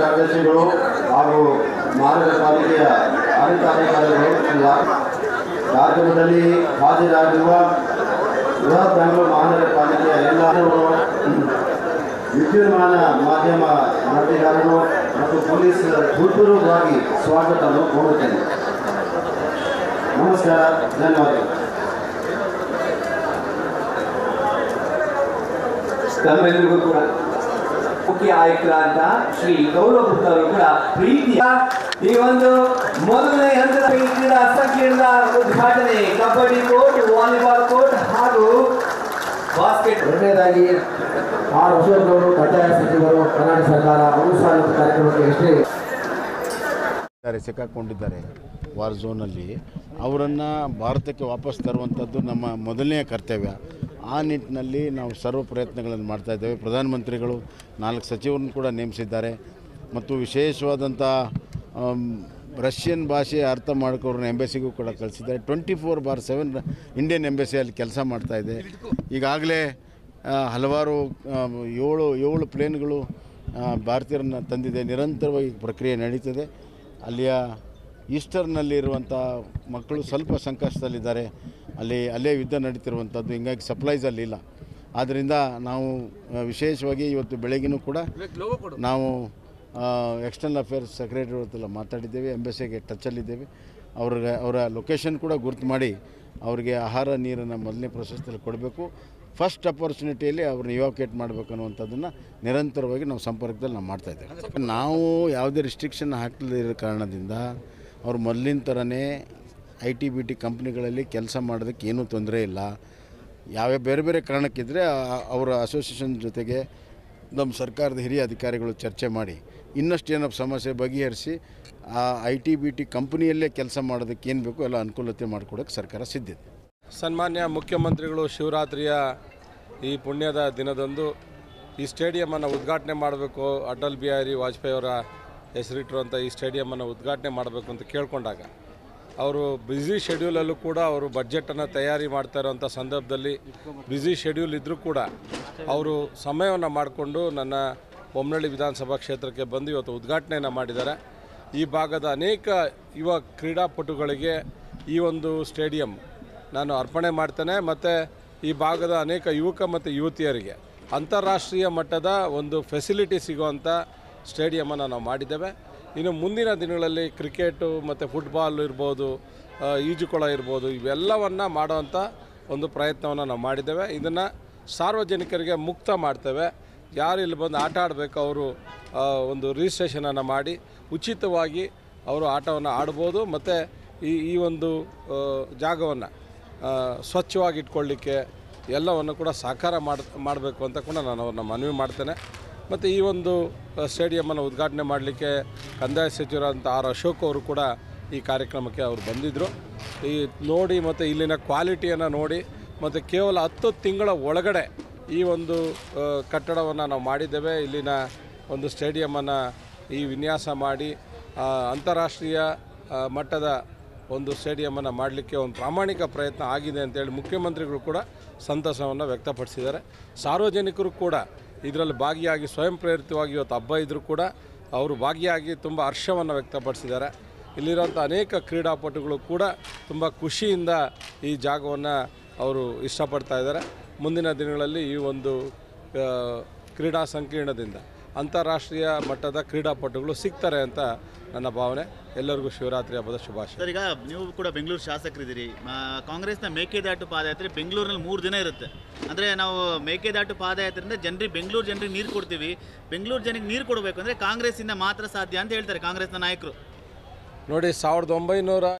ಕಾರ್ಯದರ್ಶಿಗಳು ಹಾಗೂ ಮಾನವ ಪಾಲಿಕೆಯ ಅಧಿಕಾರಿಗಳು ಕಾರ್ಯಕ್ರಮದಲ್ಲಿ ಹಾಜರಾಗಿರುವ ಬೃಹತ್ ಬೆಂಗಳೂರು ಮಹಾನಗರ ಪಾಲಿಕೆಯ ಎಲ್ಲರೂ ವಿದ್ಯುನ್ಮಾನ ಮಾಧ್ಯಮ ವರದಿಗಾರರು ಮತ್ತು ಪೊಲೀಸ್ ಹೃತ್ಪೂರ್ವಕವಾಗಿ ಸ್ವಾಗತವನ್ನು ಕೋರುತ್ತೇನೆ ನಮಸ್ಕಾರ ಧನ್ಯವಾದಗಳು ತಮ್ಮೆಲ್ಲರಿಗೂ ಕೂಡ ಮುಖ್ಯ ಆಯುಕ್ತರಾದ ಶ್ರೀ ಗೌರವ್ ಗುಪ್ತ ಅವರು ಕೂಡ ಪ್ರೀತಿಯ ಈ ಒಂದು ಮೊದಲನೇ ಹಂತದ ಈ ಕ್ರೀಡಾ ಸಂಕೀರ್ಣದ ಉದ್ಘಾಟನೆ ಕಬಡ್ಡಿ ಕೋರ್ಟ್ ವಾಲಿಬಾಲ್ ಕೋರ್ಟ್ ಹಾಗೂ ಬಾಸ್ಕೆಟ್ ಎರಡನೇದಾಗಿ ಆರ್ ಅಶೋಕ್ ಅವರು ಕಂದಾಯ ಸಚಿವರು ಕರ್ನಾಟಕ ಸರ್ಕಾರ ಅನುಸಾರ ಕಾರ್ಯಕ್ರಮಕ್ಕೆ ಎಷ್ಟೇ ಇದ್ದಾರೆ ಸಿಕ್ಕಾಕೊಂಡಿದ್ದಾರೆ ವಾರ್ ಝೋನಲ್ಲಿ ಅವರನ್ನು ಭಾರತಕ್ಕೆ ವಾಪಸ್ ತರುವಂಥದ್ದು ನಮ್ಮ ಮೊದಲನೆಯ ಕರ್ತವ್ಯ ಆ ನಿಟ್ಟಿನಲ್ಲಿ ನಾವು ಸರ್ವ ಪ್ರಯತ್ನಗಳನ್ನು ಮಾಡ್ತಾ ಇದ್ದೇವೆ ಪ್ರಧಾನಮಂತ್ರಿಗಳು ನಾಲ್ಕು ಸಚಿವರನ್ನು ಕೂಡ ನೇಮಿಸಿದ್ದಾರೆ ಮತ್ತು ವಿಶೇಷವಾದಂಥ ಆಮ್, ರಷ್ಯನ್ ಭಾಷೆ ಅರ್ಥ ಮಾಡ್ಕೋರನ್ನ ಎಂಬೆಸಿಗೂ ಕೂಡ ಕಳಿಸಿದ್ದಾರೆ twenty four bar seven Indian ಎಂಬೆಸಿಯಲ್ಲಿ ಕೆಲಸ ಮಾಡ್ತಾ ಇದೆ ಈಗಾಗಲೇ ಆ, ಹಲವಾರು ಆ, ಏಳು ಏಳು ಪ್ಲೇನ್ಗಳು ಆ, ಭಾರತೀಯರನ್ನು ತಂದಿದೆ ನಿರಂತರವಾಗಿ ಪ್ರಕ್ರಿಯೆ ನಡೀತದೆ ಅಲ್ಲಿಯ ಈಸ್ಟರ್ನಲ್ಲಿ ಇರುವಂಥ ಮಕ್ಕಳು ಸ್ವಲ್ಪ ಸಂಕಷ್ಟದಲ್ಲಿದ್ದಾರೆ ಅಲ್ಲಿ ಅಲ್ಲೇ ಯುದ್ಧ ನಡೀತಿರುವಂಥದ್ದು ಹಿಂಗಾಗಿ ಸಪ್ಲೈಸ್ ಅಲ್ಲಿ ಇಲ್ಲ ಆದ್ದರಿಂದ ನಾವು ಆ, ವಿಶೇಷವಾಗಿ ಇವತ್ತು ಬೆಳಗ್ಗೆನೂ ಕೂಡ ನಾವು ಎಕ್ಸ್ಟರ್ನಲ್ ಅಫೇರ್ಸ್ ಸೆಕ್ರೆಟರಿ ಹತ್ರ ಮಾತಾಡಿದ್ದೇವೆ ಎಂಬೆಸಿಗೆ ಟಚಲ್ಲಿದ್ದೇವೆ ಅವ್ರಿಗೆ ಅವರ ಲೊಕೇಶನ್ ಕೂಡ ಗುರುತು ಮಾಡಿ ಅವರಿಗೆ ಆಹಾರ ನೀರನ್ನು ಮೊದಲನೇ ಪ್ರಶಸ್ತಿಯಲ್ಲಿ ಕೊಡಬೇಕು ಫಸ್ಟ್ ಅಪರ್ಚುನಿಟಿಯಲ್ಲಿ ಅವ್ರನ್ನ ಇವಾಕ್ಯುಯೇಟ್ ಮಾಡಬೇಕು ಅನ್ನುವಂಥದ್ದನ್ನು ನಿರಂತರವಾಗಿ ನಾವು ಸಂಪರ್ಕದಲ್ಲಿ ನಾವು ಮಾಡ್ತಾಯಿದ್ದೇವೆ ನಾವು ಯಾವುದೇ ರಿಸ್ಟ್ರಿಕ್ಷನ್ ಹಾಕದೇ ಇರೋ ಕಾರಣದಿಂದ ಅವ್ರು ಮೊದಲಿನ ಥರನೇ ಐ ಟಿ ಬಿ ಟಿ ಕಂಪ್ನಿಗಳಲ್ಲಿ ಕೆಲಸ ಮಾಡೋದಕ್ಕೆ ಏನೂ ತೊಂದರೆ ಇಲ್ಲ ಯಾವ್ಯಾವ ಬೇರೆ ಬೇರೆ ಕಾರಣಕ್ಕಿದ್ದರೆ ಆ- ಅವರ ಅಸೋಸಿಯೇಷನ್ ಜೊತೆಗೆ ನಮ್ಮ ಸರ್ಕಾರದ ಹಿರಿಯ ಅಧಿಕಾರಿಗಳು ಚರ್ಚೆ ಮಾಡಿ ಇನ್ನಷ್ಟು ಏನೋ ಸಮಸ್ಯೆ ಬಗೆಹರಿಸಿ ಆ ಐ ಟಿ ಬಿ ಟಿ ಕಂಪ್ನಿಯಲ್ಲೇ ಕೆಲಸ ಮಾಡೋದಕ್ಕೆ ಏನು ಬೇಕು ಎಲ್ಲ ಅನುಕೂಲತೆ ಮಾಡಿಕೊಡೋಕ್ಕೆ ಸರ್ಕಾರ ಸಿದ್ಧಿದೆ ಸನ್ಮಾನ್ಯ ಮುಖ್ಯಮಂತ್ರಿಗಳು ಶಿವರಾತ್ರಿಯ ಈ ಪುಣ್ಯದ ದಿನದಂದು ಈ ಸ್ಟೇಡಿಯಮನ್ನು ಉದ್ಘಾಟನೆ ಮಾಡಬೇಕು ಅಟಲ್ ಬಿಹಾರಿ ವಾಜಪೇಯಿ ಅವರ ಹೆಸರಿಟ್ಟಿರುವಂಥ ಈ ಸ್ಟೇಡಿಯಮನ್ನು ಉದ್ಘಾಟನೆ ಮಾಡಬೇಕು ಅಂತ ಕೇಳ್ಕೊಂಡಾಗ ಅವರು ಬ್ಯುಸಿ ಶೆಡ್ಯೂಲಲ್ಲೂ ಕೂಡ ಅವರು ಬಡ್ಜೆಟನ್ನು ತಯಾರಿ ಮಾಡ್ತಾ ಇರೋಂಥ ಸಂದರ್ಭದಲ್ಲಿ ಬ್ಯುಸಿ ಶೆಡ್ಯೂಲ್ ಇದ್ದರೂ ಕೂಡ ಅವರು ಸಮಯವನ್ನು ಮಾಡಿಕೊಂಡು ನನ್ನ ಬೊಮ್ಮನಹಳ್ಳಿ ವಿಧಾನಸಭಾ ಕ್ಷೇತ್ರಕ್ಕೆ ಬಂದು ಇವತ್ತು ಉದ್ಘಾಟನೆಯನ್ನು ಮಾಡಿದ್ದಾರೆ ಈ ಭಾಗದ ಅನೇಕ ಯುವ ಕ್ರೀಡಾಪಟುಗಳಿಗೆ ಈ ಒಂದು ಸ್ಟೇಡಿಯಂ ನಾನು ಅರ್ಪಣೆ ಮಾಡ್ತೇನೆ ಮತ್ತು ಈ ಭಾಗದ ಅನೇಕ ಯುವಕ ಮತ್ತು ಯುವತಿಯರಿಗೆ ಅಂತಾರಾಷ್ಟ್ರೀಯ ಮಟ್ಟದ ಒಂದು ಫೆಸಿಲಿಟಿ ಸಿಗುವಂಥ ಸ್ಟೇಡಿಯಮನ್ನು ನಾವು ಮಾಡಿದ್ದೇವೆ ಇನ್ನು ಮುಂದಿನ ದಿನಗಳಲ್ಲಿ ಕ್ರಿಕೆಟು ಮತ್ತು ಫುಟ್ಬಾಲ್ ಇರ್ಬೋದು ಆ, ಈಜುಕೊಳ ಇರ್ಬೋದು ಇವೆಲ್ಲವನ್ನು ಮಾಡುವಂಥ ಒಂದು ಪ್ರಯತ್ನವನ್ನು ನಾವು ಮಾಡಿದ್ದೇವೆ ಇದನ್ನು ಸಾರ್ವಜನಿಕರಿಗೆ ಮುಕ್ತ ಮಾಡ್ತೇವೆ ಯಾರು ಇಲ್ಲಿ ಬಂದು ಆಟ ಆಡಬೇಕು ಅವರು ಆ, ಒಂದು ರಿಜಿಸ್ಟ್ರೇಷನನ್ನು ಮಾಡಿ ಉಚಿತವಾಗಿ ಅವರು ಆಟವನ್ನು ಆಡ್ಬೋದು ಮತ್ತು ಈ ಈ ಒಂದು ಜಾಗವನ್ನು ಸ್ವಚ್ಛವಾಗಿ ಇಟ್ಕೊಳ್ಳಿಕ್ಕೆ ಎಲ್ಲವನ್ನು ಕೂಡ ಸಾಕಾರ ಮಾಡಿ ಮಾಡಬೇಕು ಅಂತ ಕೂಡ ನಾನು ಅವ್ರನ್ನ ಮನವಿ ಮಾಡ್ತೇನೆ ಮತ್ತು ಈ ಒಂದು ಸ್ಟೇಡಿಯಮನ್ನು ಉದ್ಘಾಟನೆ ಮಾಡಲಿಕ್ಕೆ ಕಂದಾಯ ಸಚಿವರಾದಂಥ ಆರ್ ಅಶೋಕ್ ಅವರು ಕೂಡ ಈ ಕಾರ್ಯಕ್ರಮಕ್ಕೆ ಅವರು ಬಂದಿದ್ದರು ಈ ನೋಡಿ ಮತ್ತು ಇಲ್ಲಿನ ಕ್ವಾಲಿಟಿಯನ್ನು ನೋಡಿ ಮತ್ತು ಕೇವಲ ಹತ್ತು ತಿಂಗಳ ಒಳಗಡೆ ಈ ಒಂದು ಕಟ್ಟಡವನ್ನು ನಾವು ಮಾಡಿದ್ದೇವೆ ಇಲ್ಲಿನ ಒಂದು ಸ್ಟೇಡಿಯಮನ್ನು ಈ ವಿನ್ಯಾಸ ಮಾಡಿ ಆ, ಅಂತಾರಾಷ್ಟ್ರೀಯ ಆ, ಮಟ್ಟದ ಒಂದು ಸ್ಟೇಡಿಯಮನ್ನು ಮಾಡಲಿಕ್ಕೆ ಒಂದು ಪ್ರಾಮಾಣಿಕ ಪ್ರಯತ್ನ ಆಗಿದೆ ಅಂತೇಳಿ ಮುಖ್ಯಮಂತ್ರಿಗಳು ಕೂಡ ಸಂತಸವನ್ನು ವ್ಯಕ್ತಪಡಿಸಿದ್ದಾರೆ ಸಾರ್ವಜನಿಕರು ಕೂಡ ಇದರಲ್ಲಿ ಭಾಗಿಯಾಗಿ ಸ್ವಯಂ ಪ್ರೇರಿತವಾಗಿ ಇವತ್ತು ಹಬ್ಬ ಇದ್ದರೂ ಕೂಡ ಅವರು ಭಾಗಿಯಾಗಿ ತುಂಬ ಹರ್ಷವನ್ನು ವ್ಯಕ್ತಪಡಿಸಿದ್ದಾರೆ ಇಲ್ಲಿರುವಂಥ ಅನೇಕ ಕ್ರೀಡಾಪಟುಗಳು ಕೂಡ ತುಂಬ ಖುಷಿಯಿಂದ ಈ ಜಾಗವನ್ನು ಅವರು ಇಷ್ಟಪಡ್ತಾ ಇದ್ದಾರೆ ಮುಂದಿನ ದಿನಗಳಲ್ಲಿ ಈ ಒಂದು ಆ, ಕ್ರೀಡಾ ಸಂಕೀರ್ಣದಿಂದ ಅಂತಾರಾಷ್ಟ್ರೀಯ ಮಟ್ಟದ ಕ್ರೀಡಾಪಟುಗಳು ಸಿಗ್ತಾರೆ ಅಂತ ನನ್ನ ಭಾವನೆ ಎಲ್ಲರಿಗೂ ಶಿವರಾತ್ರಿ ಹಬ್ಬದ ಶುಭಾಶಯ ಸರ್ ಈಗ ನೀವು ಕೂಡ ಬೆಂಗಳೂರು ಶಾಸಕರಿದ್ದೀರಿ ಆ, ಕಾಂಗ್ರೆಸ್ನ ಮೇಕೆದಾಟು ಪಾದಯಾತ್ರೆ ಬೆಂಗಳೂರಿನಲ್ಲಿ ಮೂರು ದಿನ ಇರುತ್ತೆ ಅಂದರೆ ನಾವು ಮೇಕೆದಾಟು ಪಾದಯಾತ್ರೆಯಿಂದ ಜನರಿಗೆ ಬೆಂಗಳೂರು ಜನರಿಗೆ ನೀರು ಕೊಡ್ತೀವಿ ಬೆಂಗಳೂರು ಜನರಿಗೆ ನೀರು ಕೊಡಬೇಕು ಅಂದರೆ ಕಾಂಗ್ರೆಸ್ಸಿಂದ ಮಾತ್ರ ಸಾಧ್ಯ ಅಂತ ಹೇಳ್ತಾರೆ ಕಾಂಗ್ರೆಸ್ನ ನಾಯಕರು ನೋಡಿ ಸಾವಿರದ ಒಂಬೈನೂರ